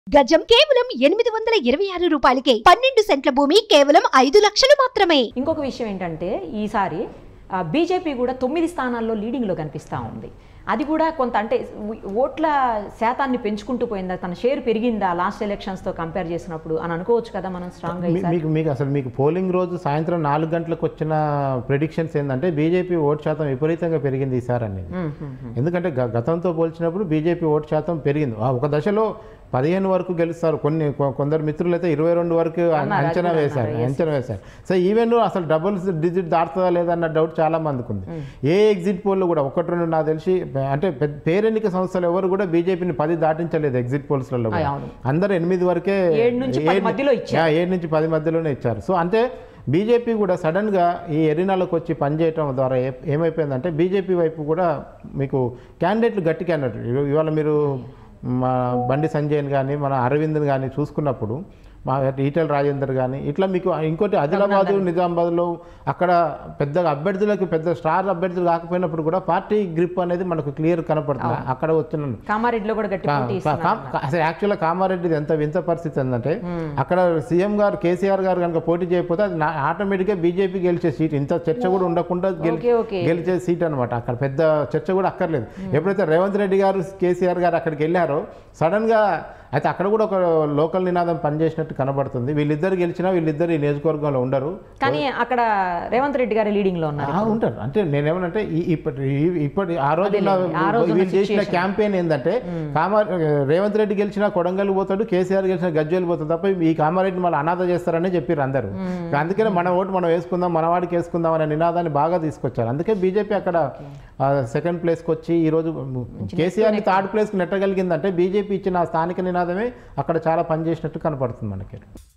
గజం కేవలం ఎనిమిది వందల ఇరవై ఆరు రూపాయలకే పన్నెండు సెంట్ల భూమి కేవలం ఐదు లక్షలు మాత్రమే ఇంకొక విషయం ఏంటంటే ఈసారి బీజేపీ కూడా తొమ్మిది స్థానాల్లో లీడింగ్లో కనిపిస్తూ ఉంది అది కూడా కొంత అంటే ఓ- ఓట్ల శాతాన్ని పెంచుకుంటూ పోయిందా తన షేర్ పెరిగిందా లాస్ట్ ఎలక్షన్స్తో కంపేర్ చేసినప్పుడు అని అనుకోవచ్చు కదా మనం స్ట్రాంగ్గా మీ- మీకు మీకు అసలు మీకు పోలింగ్ రోజు సాయంత్రం నాలుగు గంటలకు వచ్చిన ప్రిడిక్షన్స్ ఏంటంటే బీజేపీ ఓటు శాతం విపరీతంగా పెరిగింది ఈసారి అనేది ఎందుకంటే గ- గతంతో పోల్చినప్పుడు బీజేపీ ఓటు శాతం పెరిగింది ఆ ఒక దశలో పదిహేను వరకు గెలుస్తారు కొన్ని కొ- కొందరు మిత్రులు అయితే ఇరవై రెండు వరకు అం- అన్నారు, అది అంచనా కూడా వేశారు అన్నారు, yes, అంచనా వేశారు సో ఈవెన్ అసలు డబుల్ డిజిట్ దాటుతుందా లేదా అన్న డౌట్ చాలా మందికి ఉంది ఏ ఎగ్జిట్ పోల్లో కూడా ఒకటి రెండు నాకు తెలిసి అంటే పెద్ద పేరెన్నిక సంస్థలు ఎవరు కూడా బీజేపీని పది దాటించలేదు ఎగ్జిట్ పోల్స్లలో కూడా. అవును. అందరూ ఎనిమిది వరకే ఏడు నుంచి పది ఏడు- మధ్యలో ఇచ్చారు. యా, ఏడు నుంచి పది మధ్యలోనే ఇచ్చారు సో అంటే బీజేపీ కూడా సడన్గా ఈ ఎరినాలకు వచ్చి పనిచేయటం ద్వారా ఏ- ఏమైపోయిందంటే బీజేపీ వైపు కూడా మీకు క్యాండిడేట్లు గట్టి క్యాండిడేట్ ఇవాళ మీరు మా బండి సంజయ్ని కానీ మన అరవింద్ని కానీ చూసుకున్నప్పుడు మా ఈటెల రాజేందర్ కానీ ఇట్లా మీకు ఇంకోటి ఆదిలాబాదు నిజామాబాద్లో అక్కడ పెద్దగా అభ్యర్థులకు పెద్ద స్టార్ అభ్యర్థులు కాకపోయినప్పుడు కూడా పార్టీ గ్రిప్ అనేది మనకు క్లియర్ కనపడుతుంది అక్కడ వచ్చిన కామారెడ్డిలో కూడా గట్టి పోటీ కా- ఇస్తున్నారు కా- కా- అసలు యాక్చువల్గా కామారెడ్డిది ఎంత వింత పరిస్థితి ఏంటంటే అక్కడ సీఎం గారు కేసీఆర్ గారు కనుక పోటీ చేయకపోతే అది నా- ఆటోమేటిక్గా బీజేపీ గెలిచే సీట్ ఇంత చర్చ కూడా ఉండకుండా గెలి- ఓకే, ఓకే. గెలిచే సీట్ అనమాట అక్కడ పెద్ద చర్చ కూడా అక్కర్లేదు ఎప్పుడైతే రేవంత్ రెడ్డి గారు కేసీఆర్ గారు అక్కడికి వెళ్ళారో సడన్గా అయితే అక్కడ కూడా ఒక లోకల్ నినాదం పనిచేసినట్టు కనబడుతుంది వీళ్ళిద్దరు గెలిచినా వీళ్ళిద్దరు ఈ నియోజకవర్గంలో ఉండరు కానీ అక్కడ రేవంత్ రెడ్డి గారి లీడింగ్లో ఉన్నారు ఆ, ఉంటారు అంటే నేనేమనంటే ఈ- ఇప్పటి ఈ- ఇప్పటి ఆ రోజు అదేలే, ఆ రోజున్న వీళ్ళు చేసిన situation. క్యాంపెయిన్ ఏంటంటే కామా రేవంత్ రెడ్డి గెలిచినా కొడంగల్ పోతాడు కేసీఆర్ గెలిచిన గజ్వేల్ పోతాడు తప్ప ఈ కామారెడ్డి మళ్ళీ అనాథ చేస్తారని చెప్పారు అందరూ అందుకనే మన ఓటు మనం వేసుకుందాం మన వాడికి వేసుకుందాం అనే నినాదాన్ని బాగా తీసుకొచ్చారు అందుకే బీజేపీ అక్కడ సెకండ్ ప్లేస్కి వచ్చి ఈరోజు కేసీఆర్ని థర్డ్ ప్లేస్కి నెట్టగలిగిందంటే బీజేపీ ఇచ్చిన ఆ స్థానిక నినాదమే అక్కడ చాలా పనిచేసినట్టు కనపడుతుంది మనకి